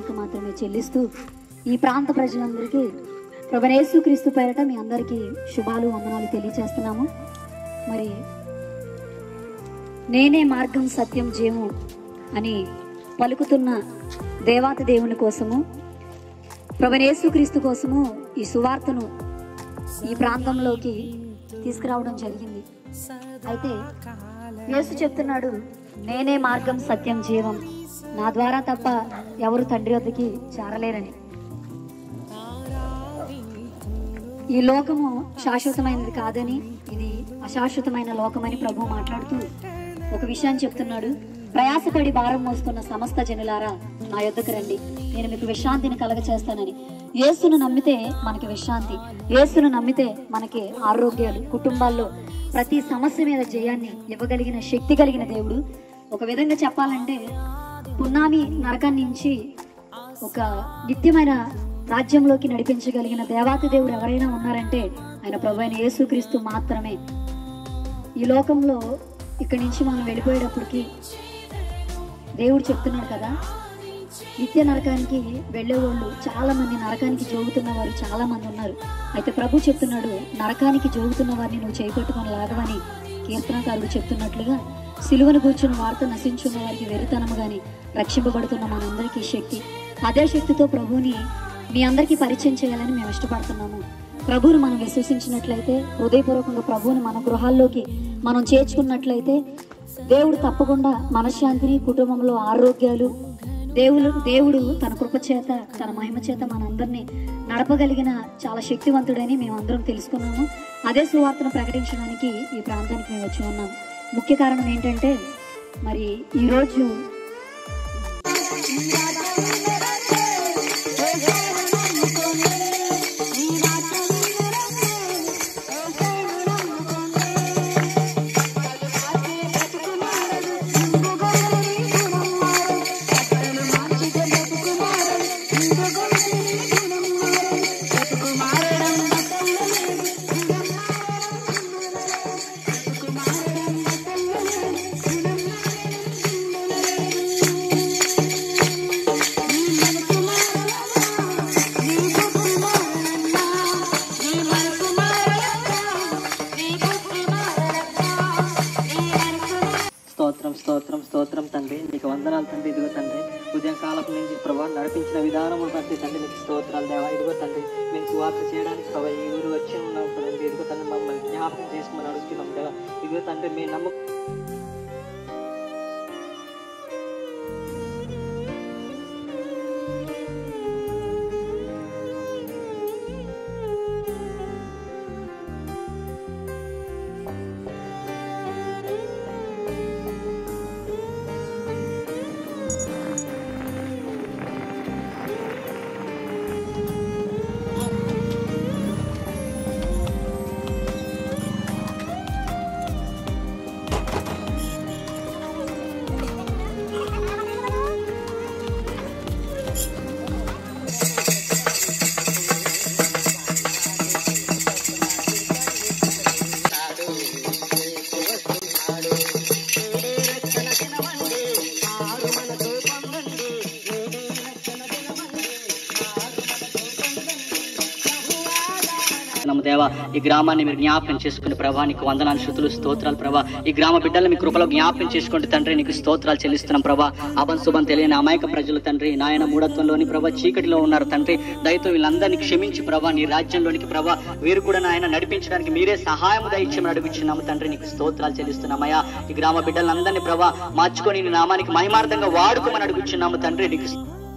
నీకు మాత్రమే చెల్లిస్తూ ఈ ప్రాంత ప్రజలందరికీ ప్రభనేసు క్రీస్తు పేరట మీ అందరికీ శుభాలు వందనాలు తెలియజేస్తున్నాము మరి నేనే మార్గం సత్యం జీవం అని పలుకుతున్న దేవాతి దేవుని కోసము ప్రభనేసు క్రీస్తు కోసము ఈ సువార్తను ఈ ప్రాంతంలోకి తీసుకురావడం జరిగింది అయితే యేసు చెప్తున్నాడు నేనే మార్గం సత్యం జీవం నా ద్వారా తప్ప ఎవరు తండ్రి వద్దకి చేరలేరని ఈ లోకము శాశ్వతమైనది కాదని ఇది అశాశ్వతమైన లోకమని ప్రభు మాట్లాడుతూ ఒక విషయాన్ని చెప్తున్నాడు ప్రయాసపడి భారం మోస్తున్న సమస్త జనులారా నా యొద్దకు రండి నేను మీకు విశ్రాంతిని కలగ చేస్తానని యేసును నమ్మితే మనకి విశ్రాంతి యేసును నమ్మితే మనకి ఆరోగ్యాలు కుటుంబాల్లో ప్రతి సమస్య మీద జయాన్ని ఇవ్వగలిగిన శక్తి కలిగిన దేవుడు ఒక విధంగా చెప్పాలంటే పున్నామి నరకం నుంచి ఒక నిత్యమైన రాజ్యంలోకి నడిపించగలిగిన దేవాతి దేవుడు ఎవరైనా ఉన్నారంటే ఆయన ప్రభు అయిన యేసుక్రీస్తు మాత్రమే ఈ లోకంలో ఇక్కడి నుంచి మనం వెళ్ళిపోయేటప్పటికి దేవుడు చెప్తున్నాడు కదా నిత్య నరకానికి వెళ్ళేవాళ్ళు చాలా మంది నరకానికి జోగుతున్న వారు చాలా మంది ఉన్నారు అయితే ప్రభు చెప్తున్నాడు నరకానికి జోగుతున్న వారిని నువ్వు చేపట్టుకొని లాగవని కీర్తనకారుడు చెప్తున్నట్లుగా సిలువను కూర్చున్న వార్త నశించున్న వారికి వెరితనము గాని రక్షింపబడుతున్న మనందరికీ శక్తి అదే శక్తితో ప్రభువుని మీ అందరికీ పరిచయం చేయాలని మేము ఇష్టపడుతున్నాము ప్రభువుని మనం విశ్వసించినట్లయితే హృదయపూర్వకంగా ప్రభువుని మన గృహాల్లోకి మనం చేర్చుకున్నట్లయితే దేవుడు తప్పకుండా మనశ్శాంతిని కుటుంబంలో ఆరోగ్యాలు దేవుడు దేవుడు తన కృప చేత తన మహిమ చేత మనందరినీ నడపగలిగిన చాలా శక్తివంతుడని మేము అందరం తెలుసుకున్నాము అదే సువార్తను ప్రకటించడానికి ఈ ప్రాంతానికి మేము వచ్చి ఉన్నాం ముఖ్య కారణం ఏంటంటే మరి ఈరోజు స్తోత్రం స్తోత్రం స్తోత్రం తండ్రి నీకు వందనాలు తండ్రి ఇదిగో తండ్రి ఉదయం కాలం నుంచి ప్రభావ నడిపించిన విధానం బట్టి తండ్రి నీకు స్తోత్రాలు దేవా ఇదిగో తండ్రి మేము సువార్త చేయడానికి ప్రభావ ఈ ఊరు వచ్చి ఉన్నాం తండ్రి ఇదిగో తండ్రి మమ్మల్ని జ్ఞాపకం చేసుకుని అడుగుతున్నాం దేవా ఇదిగో తండ్రి మీ నమ్మకం నమ్మ దేవా ఈ గ్రామాన్ని మీరు జ్ఞాపకం చేసుకుని ప్రభా నీకు వందనాలు శృతులు స్తోత్రాలు ప్రభా ఈ గ్రామ బిడ్డలు మీ కృపలో జ్ఞాపకం చేసుకుంటే తండ్రి నీకు స్తోత్రాలు చెల్లిస్తున్నాం ప్రభా అభం శుభం తెలియని అమాయక ప్రజలు తండ్రి నాయన మూఢత్వంలోని ప్రభా చీకటిలో ఉన్నారు తండ్రి దయతో వీళ్ళందరినీ క్షమించి ప్రభా నీ రాజ్యంలోనికి ప్రభా వీరు కూడా నాయన నడిపించడానికి మీరే సహాయం దయచేయమని అడుగుచున్నాము తండ్రి నీకు స్తోత్రాలు చెల్లిస్తున్నామయ్యా ఈ గ్రామ బిడ్డలందరినీ ప్రభా మార్చుకొని నీ నామానికి మహిమార్థంగా వాడుకోమని అడుగుచున్నాము తండ్రి నీకు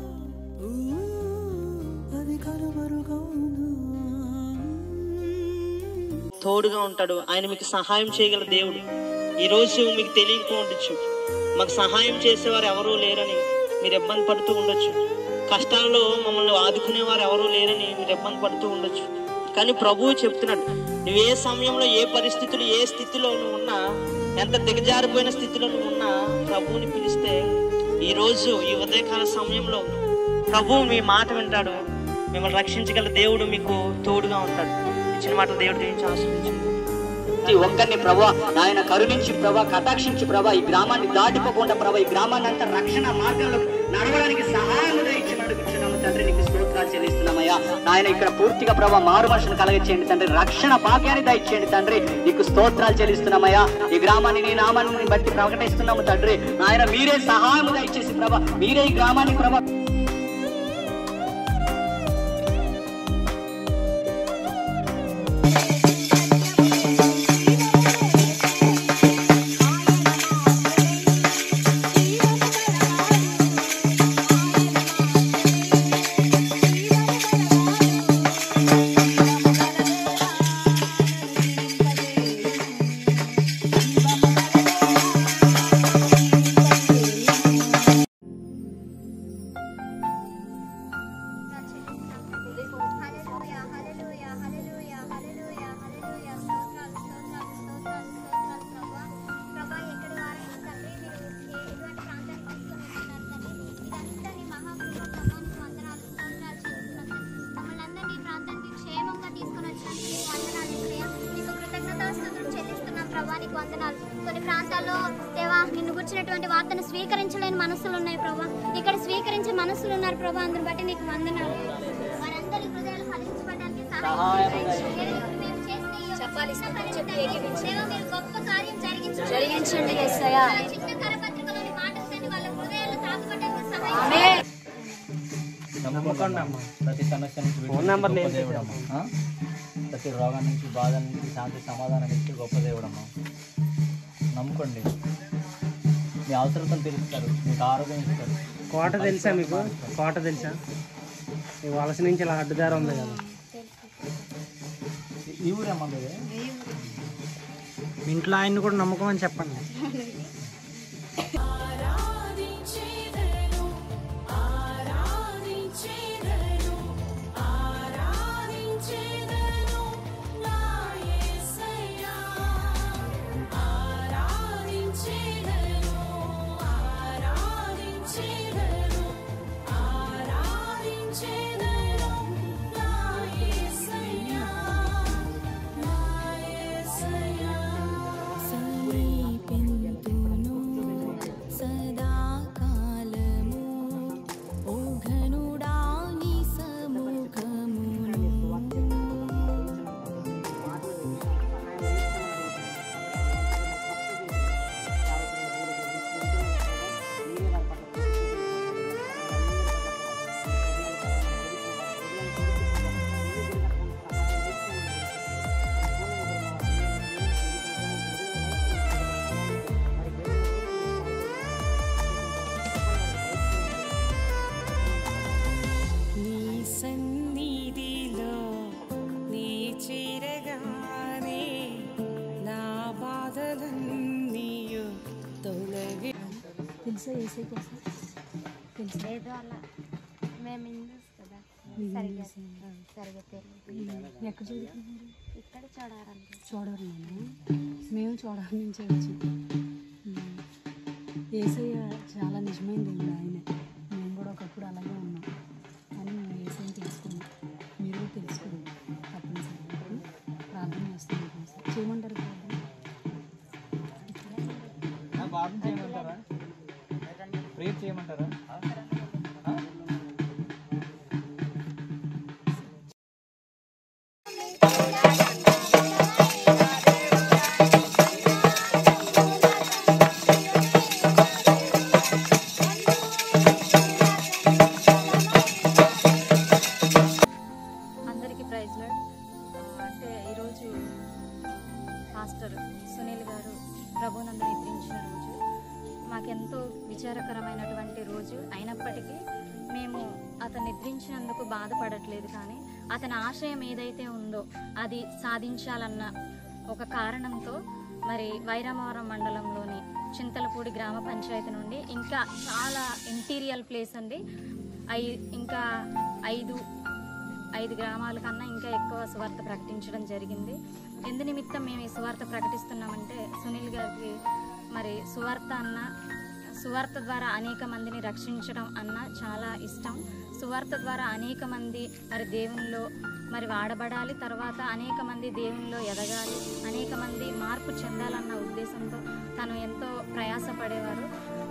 తోడుగా ఉంటాడు ఆయన మీకు సహాయం చేయగల దేవుడు ఈ రోజు మీకు తెలియక ఉండొచ్చు మాకు సహాయం చేసేవారు ఎవరూ లేరని మీరు ఇబ్బంది పడుతూ ఉండొచ్చు కష్టాల్లో మమ్మల్ని ఆదుకునేవారు ఎవరూ లేరని మీరు ఇబ్బంది పడుతూ ఉండొచ్చు కానీ ప్రభువు చెప్తున్నాడు నువ్వు ఏ సమయంలో ఏ పరిస్థితులు ఏ స్థితిలో నువ్వు ఉన్నా ఎంత దిగజారిపోయిన స్థితిలో నువ్వు ఉన్నా ప్రభువుని పిలిస్తే ఈ రోజు ఈ ఉదయకాల సమయంలో ప్రభువు మీ మాట వింటాడు మిమ్మల్ని రక్షించగల దేవుడు మీకు తోడుగా ఉంటాడు ఇచ్చిన మాటలు దేవుడు దీవించి ఆశ్రయించింది ప్రతి ఒక్కరిని ప్రభా ఆయన కరుణించి ప్రభా కటాక్షించి ప్రభా ఈ గ్రామాన్ని దాటిపోకుండా ప్రభా ఈ గ్రామాన్ని అంతా రక్షణ మార్గంలో నడవడానికి సహాయం ఇచ్చి చేస్తున్నామయ్యా నాయన ఇక్కడ పూర్తిగా ప్రభా మారు మనుషులు కలగచేయండి తండ్రి రక్షణ భాగ్యాన్ని దయచేయండి తండ్రి నీకు స్తోత్రాలు చెల్లిస్తున్నామయ్యా ఈ గ్రామాన్ని నీ నామాన్ని బట్టి ప్రకటిస్తున్నాము తండ్రి నాయన మీరే సహాయం దయచేసి ప్రభా మీరే ఈ గ్రామానికి ప్రభా హల్లెలూయా హల్లెలూయా హల్లెలూయా హల్లెలూయా హల్లెలూయా స్తోత్రాలు స్తోత్రాలు స్తోత్రాలు స్తోత్రాలు ప్రభువా ప్రభా ఎక్కడి వారైనా తండ్రి మీరు ఏ- ఎటువంటి ప్రాంతానికి తీసుకొని వచ్చినారు తండ్రి ఇదంతా నీ మహాకృప ప్రభానికి వందనాలు స్తోత్రాలు చెల్లిస్తున్నాం మమ్మల్ని అందరినీ ఈ ప్రాంతానికి క్షేమంగా తీసుకొని వచ్చినందుకు నీకు వందనాలు ఏసయ్యా. నీకు కృతజ్ఞతాస్తుతులు చెల్లిస్తున్నాం ప్రభా నీకు వందనాలు కొన్ని ప్రాంతాల్లో దేవా నిన్ను గుర్చినటువంటి వార్తను స్వీకరించలేని మనసులు ఉన్నాయి ప్రభా ఇక్కడ స్వీకరించే మనసులు ఉన్నారు ప్రభా అందుని బట్టి నీకు వందనాలు వారందరి హృదయాలు ఫలించబడడానికి సహాయం చేయండి. మేము చేసే ఈ యొక్క చెప్పాలి, చిన్న పని చెప్పు, తండ్రి, ఏకీపించండి. దేవా, మీరు గొప్ప కార్యం జరిగించండి. జరిగించండి, యేసయ్యా. వాళ్ళ చిన్న కరపత్రికలోని మాటలు తండ్రి, వాళ్ళ హృదయాలు తాకబడడానికి సహాయం ఆమేన్. నమ్మకండి అమ్మా ప్రతి సమస్య నుంచి ఫోన్ నెంబర్ గొప్ప లేదు దేవుడమ్మా. ఆ? ప్రతి రోగం నుంచి బాధ నుంచి శాంతి సమాధానం ఇచ్చే గొప్ప దేవుడమ్మా నమ్ముకోండి మీ అవసరతను తెలుస్తారు మీకు ఆరోగ్యం ఇస్తారు కోట తెలుసా మీకు కోట తెలుసా ఈ వలస నుంచి ఇలా అడ్డుదారి ఉంది కదా ఈ- ఈ ఊరేమ్మా మీది ఇంట్లో ఆయన్ని కూడా నమ్మకం అని చెప్పండి సమీపింతును సదాకాలము ఓ ఘనుడా నీ సముఖమును నీ సన్నిధిలో నీ చేరగానే నా బాధలన్నీయు తొలగి తెలుసా ఏసై కోసం తెలుసా లేదు అలా మేము హిందూస్ కదా సరిగ్గా సరిగ్గా తెలియదు ఎక్కడ చదువుకున్నారు ఇక్కడ చూడాలి చూడవరమేనా మేము చూడాలి నుంచే వచ్చి ఏసయ్య చాలా నిజమైన దేవుడు ఆయనే మేము కూడా ఒకప్పుడు అలాగే ఉన్నాం కానీ మేము ఏసైని తెలుసుకున్నాం మీరు కూడా తెలుసుకోండి తప్పనిసరిగా ప్రార్థన చేస్తున్నాం కోసం చేయమంటారు ప్రార్థన ప్రార్థన చేయమంటారా ప్రేయర్ చేయమంటారా అందరికీ ప్రైజ్ లాడ్ అంటే ఈరోజు పాస్టర్ సునీల్ గారు ప్రభునందు నిద్రించిన రోజు మాకెంతో విచారకరమైనటువంటి రోజు అయినప్పటికీ మేము అతను నిద్రించినందుకు బాధపడట్లేదు కానీ అతని ఆశయం ఏదైతే ఉందో అది సాధించాలన్న ఒక కారణంతో మరి వైరమవరం మండలంలోని చింతలపూడి గ్రామ పంచాయతీ నుండి ఇంకా చాలా ఇంటీరియల్ ప్లేస్ అండి ఐ ఇంకా ఐదు ఐదు గ్రామాల కన్నా ఇంకా ఎక్కువ సువార్త ప్రకటించడం జరిగింది ఎందు నిమిత్తం మేము ఈ సువార్త ప్రకటిస్తున్నామంటే సునీల్ గారికి మరి సువార్త అన్న సువార్త ద్వారా అనేక మందిని రక్షించడం అన్న చాలా ఇష్టం సువార్త ద్వారా అనేక మంది మరి దేవునిలో మరి వాడబడాలి తర్వాత అనేక మంది దేవునిలో ఎదగాలి అనేక మంది మార్పు చెందాలన్న ఉద్దేశంతో తను ఎంతో ప్రయాసపడేవారు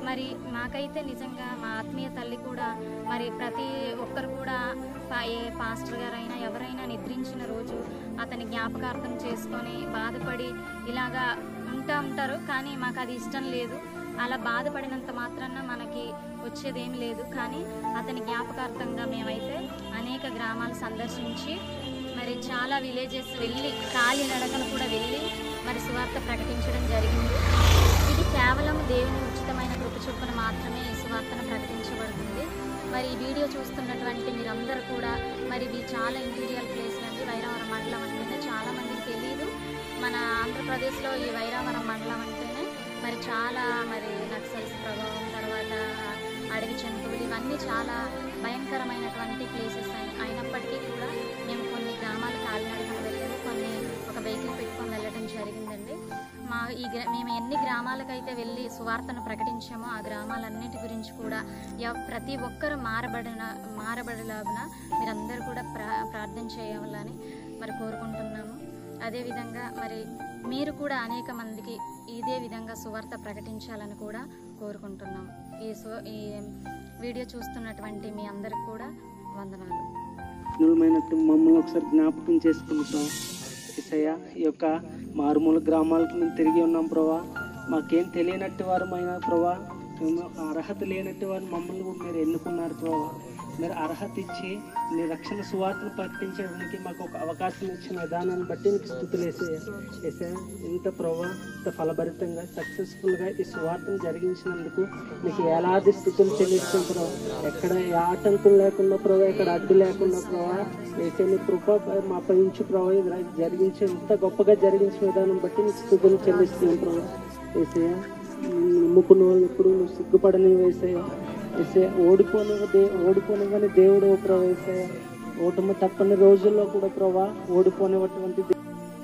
మరి మాకైతే నిజంగా మా ఆత్మీయ తల్లి కూడా మరి ప్రతి ఒక్కరు కూడా పా- ఏ పాస్టర్ గారైనా ఎవరైనా నిద్రించిన రోజు అతని జ్ఞాపకార్థం చేసుకొని బాధపడి ఇలాగా ఉంటా ఉంటారు కానీ మాకు అది ఇష్టం లేదు అలా బాధపడినంత మాత్రాన మనకి వచ్చేదేమి లేదు కానీ అతని జ్ఞాపకార్థంగా మేమైతే అనేక గ్రామాలు సందర్శించి మరి చాలా విలేజెస్ వెళ్ళి కాలి నడకను కూడా వెళ్ళి మరి సువార్త ప్రకటించడం జరిగింది ఇది కేవలం దేవుని ఉచితమైన కృప చొప్పున మాత్రమే ఈ సువార్తను ప్రకటించబడుతుంది మరి ఈ వీడియో చూస్తున్నటువంటి మీరందరూ కూడా మరి ఇవి చాలా ఇంటీరియర్ ప్లేస్ అండి వైరావరం మండలం అంటేనే చాలా మందికి తెలియదు మన ఆంధ్రప్రదేశ్లో ఈ వైరావరం మండలం అంటేనే మరి చాలా మరి నక్సల్స్ ప్రభావం తర్వాత అడవి జంతువులు ఇవన్నీ చాలా భయంకరమైనటువంటి ప్లేసెస్ అయి అయినప్పటికీ కూడా మేము కొన్ని గ్రామాలు కాలినడకన వెళ్ళాము కొన్ని ఒక వెహికల్ పెట్టుకొని వెళ్ళడం జరిగిందండి మా ఈ గ్రా మేము ఎన్ని గ్రామాలకైతే వెళ్ళి సువార్తను ప్రకటించామో ఆ గ్రామాలన్నిటి గురించి కూడా ఎవ్- ప్రతి ఒక్కరు మారబడిన మారబడేలాగున మీరందరూ కూడా ప్రా ప్రార్థన చేయాలని మరి కోరుకుంటున్నాము అదేవిధంగా మరి మీరు కూడా అనేక మందికి ఇదే విధంగా సువార్త ప్రకటించాలని కూడా కోరుకుంటున్నాం ఈ సు ఈ వీడియో చూస్తున్నటువంటి మీ అందరికి కూడా వందనాలు నులమైనట్టు మమ్మల్ని ఒకసారి జ్ఞాపకం చేసుకుంటాం ఇసయ్య ఈ యొక్క మారుమూల గ్రామాలకు మేము తిరిగి ఉన్నాం ప్రభా మాకేం తెలియనట్టు వారమైనా ప్రభా మేము అర్హత లేనట్టు వారు మమ్మల్ని కూడా మీరు ఎన్నుకున్నారు ప్రభా మీరు అర్హత ఇచ్చి మీ రక్షణ సువార్తను ప్రకటించడానికి మాకు ఒక అవకాశం ఇచ్చిన విధానాన్ని బట్టి మీకు స్థుతులు వేసే వేసే ఇంత ప్రభా ఇంత ఫలభరితంగా సక్సెస్ఫుల్గా ఈ సువార్తను జరిగించినందుకు మీకు వేలాది స్థుతులు చెల్లిస్తాం ప్రభా ఎక్కడ ఏ ఆటంకం లేకుండా ప్రభా ఎక్కడ అడ్డు లేకుండా ప్రభా వేసే నీ కృప మా పయించు ప్రభా ఇది జరిగించి ఇంత గొప్పగా జరిగించిన విధానం బట్టి మీకు స్థుతులు చెల్లిస్తున్నాం ప్రభా వేసే నమ్ముకున్న వాళ్ళు ఎప్పుడు నువ్వు సిగ్గుపడని వేసే వేసే ఓడిపోనివ దే ఓడిపోనివని దేవుడు ప్రభా వేసే ఓటమి తప్పని రోజుల్లో కూడా ప్రభా ఓడిపోనినటువంటి దే-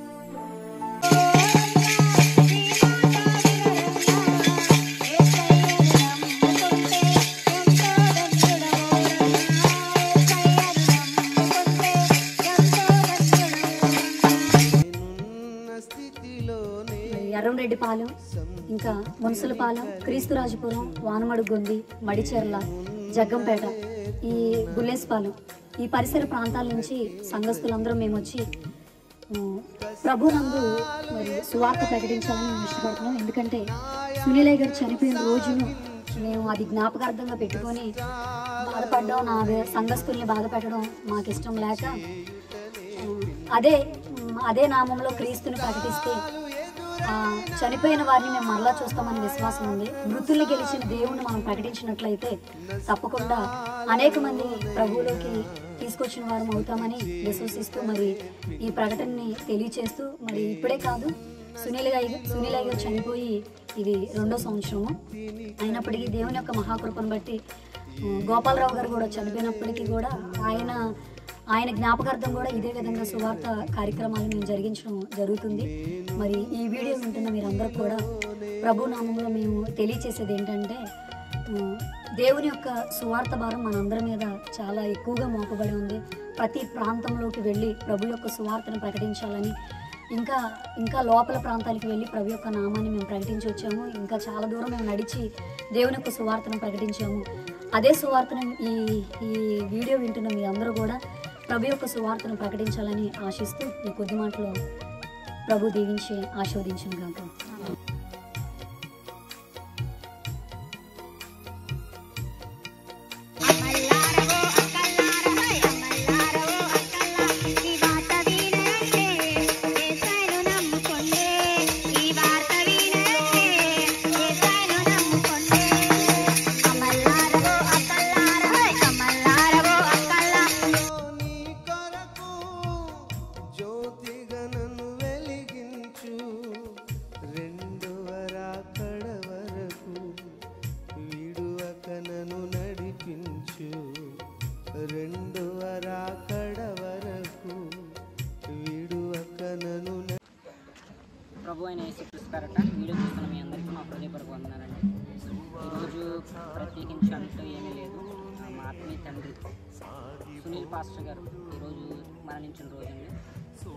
ఎర్రంరెడ్డిపాలెం ఇంకా మున్సులపాలెం క్రీస్తురాజపురం వానమడుగొంది మడిచెర్ల జగ్గంపేట ఈ గుల్లేస్పాలెం ఈ పరిసర ప్రాంతాల నుంచి సంఘస్థులందరం మేము వచ్చి ఉమ్, ప్రభునందు మరి సువార్త ప్రకటించాలని మేము ఇష్టపడుతున్నాం ఎందుకంటే సునీలయ్య గారు చనిపోయిన రోజును మేము అది జ్ఞాపకార్థంగా పెట్టుకొని బాధపడడం నా సంఘస్థుల్ని బాధ పెట్టడం మాకు ఇష్టం లేక ఉమ్, అదే ఉమ్, అదే నామంలో క్రీస్తుని ప్రకటిస్తే ఆ, చనిపోయిన వారిని మేము మరలా చూస్తామని విశ్వాసం ఉంది మృతుల్ని గెలిచిన దేవుణ్ణి మనం ప్రకటించినట్లయితే తప్పకుండా అనేక మంది ప్రభువులోకి తీసుకొచ్చిన వారం అవుతామని విశ్వసిస్తూ మరి ఈ ప్రకటనని తెలియచేస్తూ మరి ఇప్పుడే కాదు సునీల్ గారి సునీల్ గారు చనిపోయి ఇది రెండో సంవత్సరము అయినప్పటికీ దేవుని యొక్క మహాకృపను బట్టి ఉమ్, గోపాలరావు గారు కూడా చనిపోయినప్పటికీ కూడా ఆయన ఆయన జ్ఞాపకార్థం కూడా ఇదే విధంగా సువార్త కార్యక్రమాలు మేము జరిగించడం జరుగుతుంది మరి ఈ వీడియో వింటున్న మీరందరూ కూడా ప్రభు నామంలో మేము తెలియచేసేది ఏంటంటే ఉమ్, దేవుని యొక్క సువార్త భారం మనందరి మీద చాలా ఎక్కువగా మోపబడి ఉంది ప్రతి ప్రాంతంలోకి వెళ్ళి ప్రభు యొక్క సువార్తను ప్రకటించాలని ఇంకా ఇంకా లోపల ప్రాంతాలకు వెళ్ళి ప్రభు యొక్క నామాన్ని మేము ప్రకటించి వచ్చాము ఇంకా చాలా దూరం మేము నడిచి దేవుని యొక్క సువార్తను ప్రకటించాము అదే సువార్తను ఈ ఈ వీడియో వింటున్న మీ అందరూ కూడా ప్రభు యొక్క సువార్తను ప్రకటించాలని ఆశిస్తూ ఈ కొద్ది మాటలో ప్రభు దీవించి ఆశీర్వదించిన గాక నీ కొరకు జ్యోతిగా నన్ను వెలిగించు రెండవ రాకడ వరకు విడువక నన్ను నడిపించు రెండవ రాకడ వరకు విడువక నన్ను న- ప్రభు అయిన యేసుక్రీస్తు పేరట వీడియో చూస్తున్న మీ అందరికీ మా హృదయపూర్వక వందనాలండి ఈరోజు ప్రత్యేకించి అంటూ ఏమీ లేదు మా ఆత్మీయ తండ్రి సునీల్ పాస్టర్ గారు ఈరోజు మరణించిన రోజండి సో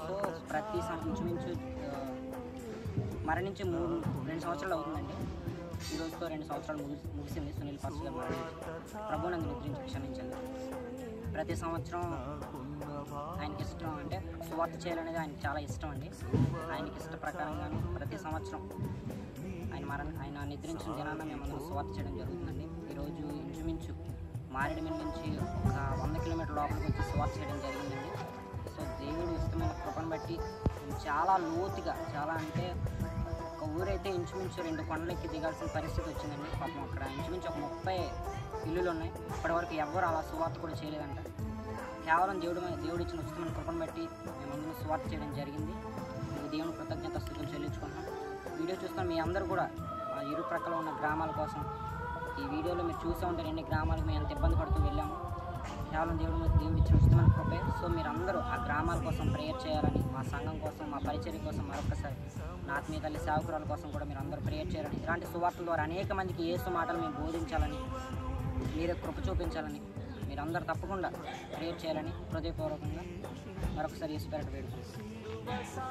ప్రతి సం- ఇంచుమించు ఆ, మరణించి మూడు రెండు సంవత్సరాలు అవుతుందండి ఈ రోజుతో రెండు సంవత్సరాలు ముగిసి ముగిసింది సునీల్ పాస్ గారు మరణించి ప్రభు నన్ను నిద్రించి క్షమించండి ప్రతి సంవత్సరం ఆయనకి ఇష్టం అంటే సువార్త చేయాలనేది ఆయనకి చాలా ఇష్టం అండి ఆయనకి ఇష్ట ప్రకారంగాను ప్రతి సంవత్సరం ఆయన మరణ ఆయన నిద్రించిన దినాన మేము అందరం సువార్త చేయడం జరుగుతుందండి ఈరోజు ఇంచుమించు మారేడుమిల్లి నుంచి ఒక వంద కిలోమీటర్ లోపలికి వచ్చి సువార్త చేయడం జరిగిందండి సో దేవుడు ఇష్టమైన కృపను బట్టి మేము చాలా లోతుగా చాలా అంటే ఒక ఊరైతే ఇంచుమించు రెండు కొండలెక్కి దిగాల్సిన పరిస్థితి వచ్చిందండి పాపం అక్కడ ఇంచుమించు ఒక ముప్పై ఇల్లులు ఉన్నాయి ఇప్పటివరకు ఎవ్వరు అలా సువార్త కూడా చేయలేదంట కేవలం దేవుడు దేవుడు ఇచ్చిన ఉచితమైన కృపను బట్టి మేము అందరం సువార్త చేయడం జరిగింది మీకు దేవుని కృతజ్ఞత స్థుతులు చెల్లించుకుంటున్నాం వీడియో చూస్తున్న మీ అందరూ కూడా ఆ ఇరు ప్రక్కల ఉన్న గ్రామాల కోసం ఈ వీడియోలో మీరు చూసే ఉంటారు ఎన్ని గ్రామాలకు మేము ఎంత ఇబ్బంది పడుతూ వెళ్ళాము కేవలం దేవుడు దేవుడు ఇచ్చిన ఉచితమైన కృపే సో మీరు అందరూ ఆ గ్రామాల కోసం ప్రేయర్ చేయాలని మా సంఘం కోసం మా పరిచర్య కోసం మరొకసారి నా ఆత్మీయ తల్లి సేవకురాల కోసం కూడా మీరు అందరూ ప్రేయర్ చేయాలని ఇలాంటి సువార్తల ద్వారా అనేక మందికి ఏసు మాటలు మేము బోధించాలని మీరే కృప చూపించాలని మీరు అందరూ తప్పకుండా ప్రేయర్ చేయాలని హృదయపూర్వకంగా మరొకసారి యేసు పేరట వేడుకుంటున్నాను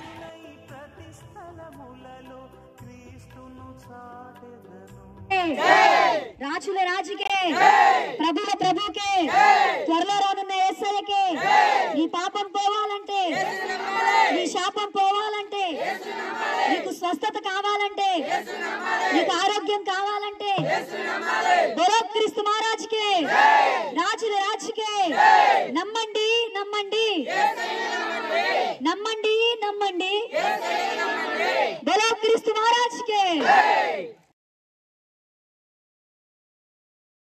రాజుల రాజుకే ప్రభుల ప్రభుకే త్వరలో రానున్న ఏసయ్యకే నీ పాపం పోవాలంటే నీ శాపం పోవాలంటే నీకు స్వస్థత కావాలంటే నీకు ఆరోగ్యం కావాలంటే బలో క్రీస్తు మహారాజుకే రాజుల రాజుకే నమ్మండి నమ్మండి నమ్మండి నమ్మండి బలో క్రీస్తు మహారాజుకే